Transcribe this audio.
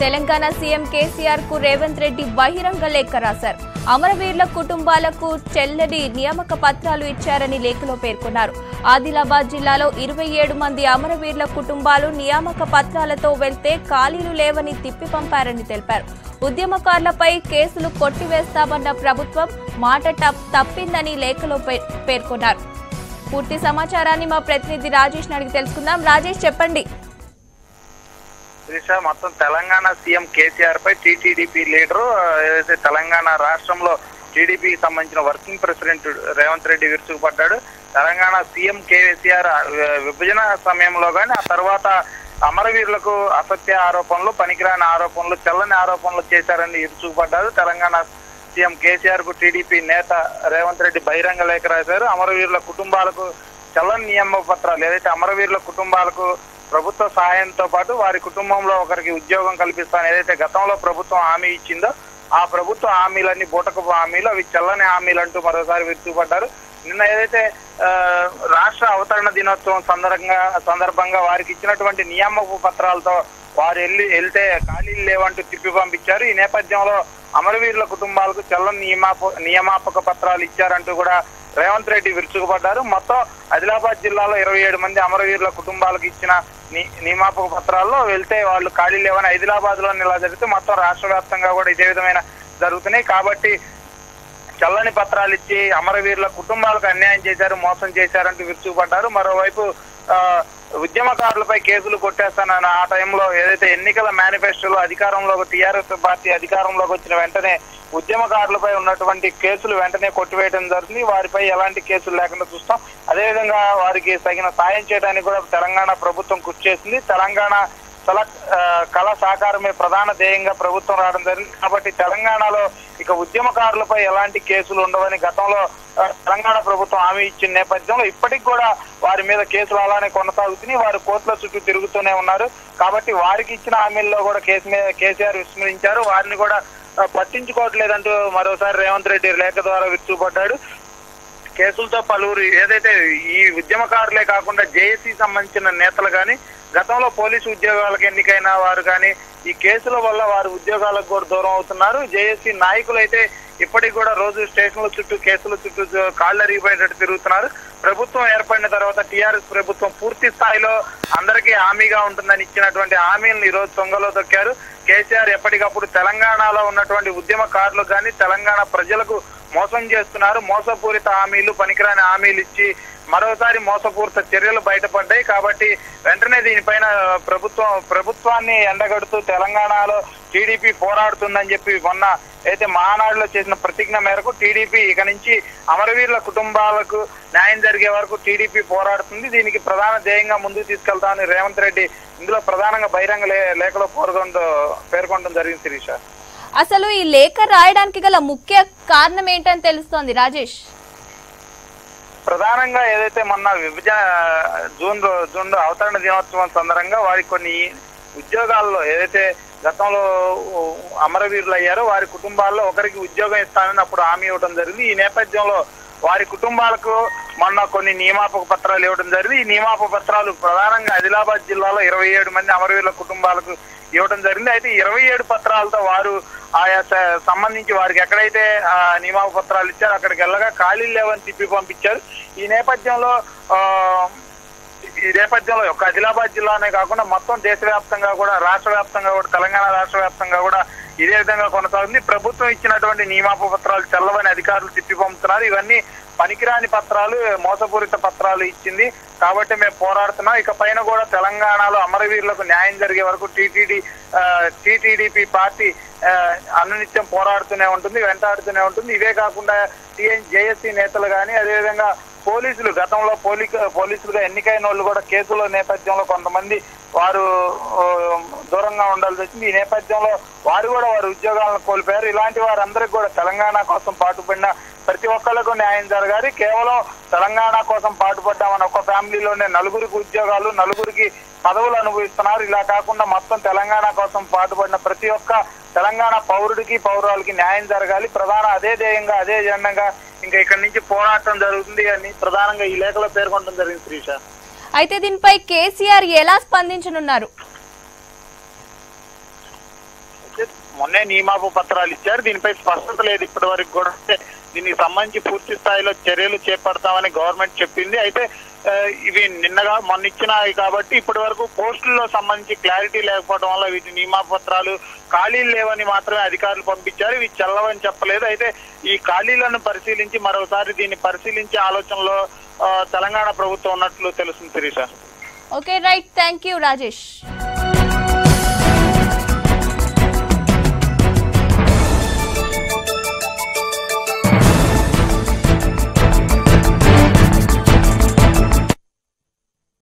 Telangana CM KCR కు రేవంత్ రెడ్డి బహిరంగ లేఖ రాశారు అమరవీరుల కుటుంబాలకు చెల్లడి నియామక పత్రాలు ఇచ్చారని లేఖలో పేర్కొన్నారు ఆదిలాబాద్ జిల్లాలో ఇరవై ఏడు మంది అమరవీరుల కుటుంబాలు నియామక పత్రాలతో వెళ్తే ఖాళీలు లేవని తిప్పి పంపారని తెలిపారు ఉద్యమకారులపై కేసులు కొట్టివేస్తామన్న ప్రభుత్వం మాట టప్- తప్పిందని లేఖలో పే- పేర్కొన్నారు పూర్తి సమాచారాన్ని మా ప్రతినిధి రాజేష్ అడిగి తెలుసుకుందాం రాజేష్ చెప్పండి దిశ మొత్తం తెలంగాణ సీఎం కేసీఆర్ పై టీటీడీపీ లీడరు ఆ, ఏదైతే తెలంగాణ రాష్ట్రంలో టీడీపీకి సంబంధించిన వర్కింగ్ ప్రెసిడెంట్ రేవంత్ రెడ్డి విరుచుకుపడ్డాడు తెలంగాణ సీఎం కేసీఆర్ ఆ, విభజన సమయంలో కానీ ఆ తర్వాత అమరవీరులకు అసత్య ఆరోపణలు పనికిరాని ఆరోపణలు చెల్లని ఆరోపణలు చేశారని విరుచుకుపడ్డారు తెలంగాణ సీఎం కేసీఆర్ కు టీడీపీ నేత రేవంత్ రెడ్డి బహిరంగ లేఖ రాశారు అమరవీరుల కుటుంబాలకు చల్లని నియమ పత్రాలు ఏదైతే అమరవీరుల కుటుంబాలకు ప్రభుత్వ సహాయంతో పాటు వారి కుటుంబంలో ఒకరికి ఉద్యోగం కల్పిస్తాను ఏదైతే గతంలో ప్రభుత్వం హామీ ఇచ్చిందో ఆ ప్రభుత్వ హామీలన్నీ బూటకపు హామీలు అవి చల్లని హామీలు అంటూ మరోసారి విరుచుకుపడ్డారు నిన్న ఏదైతే ఆ, రాష్ట్ర అవతరణ దినోత్సవం సందర్భంగా సందర్భంగా వారికి ఇచ్చినటువంటి నియామక పత్రాలతో వారు వెళ్ళి వెళ్తే ఖాళీలు లేవంటూ తిప్పి పంపించారు ఈ నేపథ్యంలో అమరవీరుల కుటుంబాలకు చల్లని నియమాప నియమాపక పత్రాలు ఇచ్చారంటూ కూడా రేవంత్ రెడ్డి విరుచుకుపడ్డారు మొత్తం ఆదిలాబాద్ జిల్లాలో ఇరవై ఏడు మంది అమరవీరుల కుటుంబాలకు ఇచ్చిన ని- నియామక పత్రాల్లో వెళ్తే వాళ్ళు ఖాళీ లేవని ఆదిలాబాద్ లో ఇలా జరిగితే మొత్తం రాష్ట్ర వ్యాప్తంగా కూడా ఇదే విధమైన జరుగుతున్నాయి కాబట్టి చల్లని పత్రాలు ఇచ్చి అమరవీరుల కుటుంబాలకు అన్యాయం చేశారు మోసం చేశారంటూ విరుచుకుపడ్డారు మరోవైపు ఆ, ఉద్యమకారులపై కేసులు కొట్టేస్తానన్న ఆ టైంలో ఏదైతే ఎన్నికల మేనిఫెస్టోలో అధికారంలో టీఆర్ఎస్ పార్టీ అధికారంలోకి వచ్చిన వెంటనే ఉద్యమకారులపై ఉన్నటువంటి కేసులు వెంటనే కొట్టివేయడం జరుగుతుంది వారిపై ఎలాంటి కేసులు లేకుండా చూస్తాం అదేవిధంగా వారికి తగిన సాయం చేయడానికి కూడా తెలంగాణ ప్రభుత్వం కృషి చేసింది తెలంగాణ కళ ఆ, కళ సహకారమే ప్రధాన ధ్యేయంగా ప్రభుత్వం రావడం జరిగింది కాబట్టి తెలంగాణలో ఇక ఉద్యమకారులపై ఎలాంటి కేసులు ఉండవని గతంలో ఆ, తెలంగాణ ప్రభుత్వం హామీ ఇచ్చిన నేపథ్యంలో ఇప్పటికి కూడా వారి మీద కేసులు అలానే కొనసాగుతున్నాయి వారు కోర్టుల చుట్టూ తిరుగుతూనే ఉన్నారు కాబట్టి వారికి ఇచ్చిన హామీల్లో కూడా కేసు మీద కేసీఆర్ విస్మరించారు వారిని కూడా ఆ, పట్టించుకోవట్లేదంటూ మరోసారి రేవంత్ రెడ్డి లేఖ ద్వారా విరుచుకుపడ్డాడు కేసులతో పలువురు ఏదైతే ఈ ఉద్యమకారులే కాకుండా జేఏసీ సంబంధించిన నేతలు కానీ గతంలో పోలీసు ఉద్యోగాలకు ఎన్నికైన వారు కానీ ఈ కేసుల వల్ల వారు ఉద్యోగాలకు కూడా దూరం అవుతున్నారు జేఏసీ నాయకులు అయితే ఇప్పటికి కూడా రోజు స్టేషన్ల చుట్టూ కేసుల చుట్టూ కాళ్ళు అరిగిపోయేటట్టు తిరుగుతున్నారు ప్రభుత్వం ఏర్పడిన తర్వాత టీఆర్ఎస్ ప్రభుత్వం పూర్తి స్థాయిలో అందరికీ హామీగా ఉంటుందని ఇచ్చినటువంటి హామీలను ఈ రోజు తొంగలో దొక్కారు కేసీఆర్ ఎప్పటికప్పుడు తెలంగాణలో ఉన్నటువంటి ఉద్యమకారులకు కానీ తెలంగాణ ప్రజలకు మోసం చేస్తున్నారు మోసపూరిత హామీలు పనికిరాని హామీలు ఇచ్చి మరోసారి మోసపూరిత చర్యలు బయటపడ్డాయి కాబట్టి వెంటనే దీనిపైన ప్రభుత్వం ప్రభుత్వాన్ని ఎండగడుతూ తెలంగాణలో టీడీపీ పోరాడుతుందని చెప్పి మొన్న అయితే మహానాడులో చేసిన ప్రతిజ్ఞ మేరకు టీడీపీ ఇక నుంచి అమరవీరుల కుటుంబాలకు న్యాయం జరిగే వరకు టీడీపీ పోరాడుతుంది దీనికి ప్రధాన ధ్యేయంగా ముందుకు తీసుకెళ్తామని రేవంత్ రెడ్డి ఇందులో ప్రధానంగా బహిరంగ లే- లేఖలో పేర్కొంటూ పేర్కొనడం జరిగింది శిరీష అసలు ఈ లేఖ రాయడానికి గల ముఖ్య కారణం ఏంటని తెలుస్తోంది రాజేష్ ప్రధానంగా ఏదైతే మొన్న విభజన జూన్ రో- జూన్ లో అవతరణ దినోత్సవం సందర్భంగా వారికి కొన్ని ఉద్యోగాల్లో ఏదైతే గతంలో అమరవీరులు అయ్యారో వారి కుటుంబాల్లో ఒకరికి ఉద్యోగం ఇస్తానని అప్పుడు హామీ ఇవ్వడం జరిగింది ఈ నేపథ్యంలో వారి కుటుంబాలకు మొన్న కొన్ని నియామక పత్రాలు ఇవ్వడం జరిగింది ఈ నియామక పత్రాలు ప్రధానంగా ఆదిలాబాద్ జిల్లాలో ఇరవై ఏడు మంది అమరవీరుల కుటుంబాలకు ఇవ్వడం జరిగింది అయితే ఇరవై ఏడు పత్రాలతో వారు ఆయా స- సంబంధించి వారికి ఎక్కడైతే ఆ నియామక పత్రాలు ఇచ్చారో అక్కడికి వెళ్ళగా ఖాళీలు లేవని తిప్పి పంపించారు ఈ నేపథ్యంలో ఆ, ఈ నేపథ్యంలో ఒక ఆదిలాబాద్ జిల్లానే కాకుండా మొత్తం దేశవ్యాప్తంగా కూడా రాష్ట్ర వ్యాప్తంగా కూడా తెలంగాణ రాష్ట్ర వ్యాప్తంగా కూడా ఇదే విధంగా కొనసాగుతుంది ప్రభుత్వం ఇచ్చినటువంటి నియమాప పత్రాలు చల్లవని అధికారులు తిప్పి పంపుతున్నారు ఇవన్నీ పనికిరాని పత్రాలు మోసపూరిత పత్రాలు ఇచ్చింది కాబట్టి మేము పోరాడుతున్నాం ఇక పైన కూడా తెలంగాణలో అమరవీరులకు న్యాయం జరిగే వరకు టీటీడీ టీటీడీపీ పార్టీ ఆ, అనునిత్యం పోరాడుతూనే ఉంటుంది వెంటాడుతూనే ఉంటుంది ఇవే కాకుండా టీఎన్ జేఎస్సీ నేతలు కానీ అదేవిధంగా పోలీసులు గతంలో పోలీ పోలీసులుగా ఎన్నికైన వాళ్ళు కూడా కేసుల నేపథ్యంలో కొంతమంది వారు ఆ, దూరంగా ఉండాల్సి వచ్చింది ఈ నేపథ్యంలో వారు కూడా వారి ఉద్యోగాలను కోల్పోయారు ఇలాంటి వారందరికీ కూడా తెలంగాణ కోసం పాటుపడిన ప్రతి ఒక్కళ్ళకు న్యాయం జరగాలి కేవలం తెలంగాణ కోసం పాటుపడ్డామని ఒక ఫ్యామిలీలోనే నలుగురికి ఉద్యోగాలు నలుగురికి పదవులు అనుభవిస్తున్నారు ఇలా కాకుండా మొత్తం తెలంగాణ కోసం పాటుపడిన ప్రతి ఒక్క తెలంగాణ పౌరుడికి పౌరాలకి న్యాయం జరగాలి ప్రధాన అదే ధ్యేయంగా అదే జెండంగా ఇంకా ఇక్కడి నుంచి పోరాటం జరుగుతుంది అని ప్రధానంగా ఈ లేఖలో పేర్కొనడం జరిగింది శ్రీష అయితే దీనిపై కేసీఆర్ ఎలా స్పందించనున్నారు మొన్నే నియమాపు పత్రాలు ఇచ్చారు దీనిపై స్పష్టత లేదు ఇప్పటి వరకు కూడా అంటే దీనికి సంబంధించి పూర్తి స్థాయిలో చర్యలు చేపడతామని గవర్నమెంట్ చెప్పింది అయితే ఆ, ఇవి నిన్నగా మొన్న ఇచ్చినాయి కాబట్టి ఇప్పటి వరకు పోస్టుల్లో సంబంధించి క్లారిటీ లేకపోవడం వల్ల వీటి నియమాపత్రాలు ఖాళీలు లేవని మాత్రమే అధికారులు పంపించారు ఇవి చెల్లవని చెప్పలేదు అయితే ఈ ఖాళీలను పరిశీలించి మరోసారి దీన్ని పరిశీలించే ఆలోచనలో ఆ, తెలంగాణ ప్రభుత్వం ఉన్నట్లు తెలుస్తుంది Sirisha okay right thank you Rajesh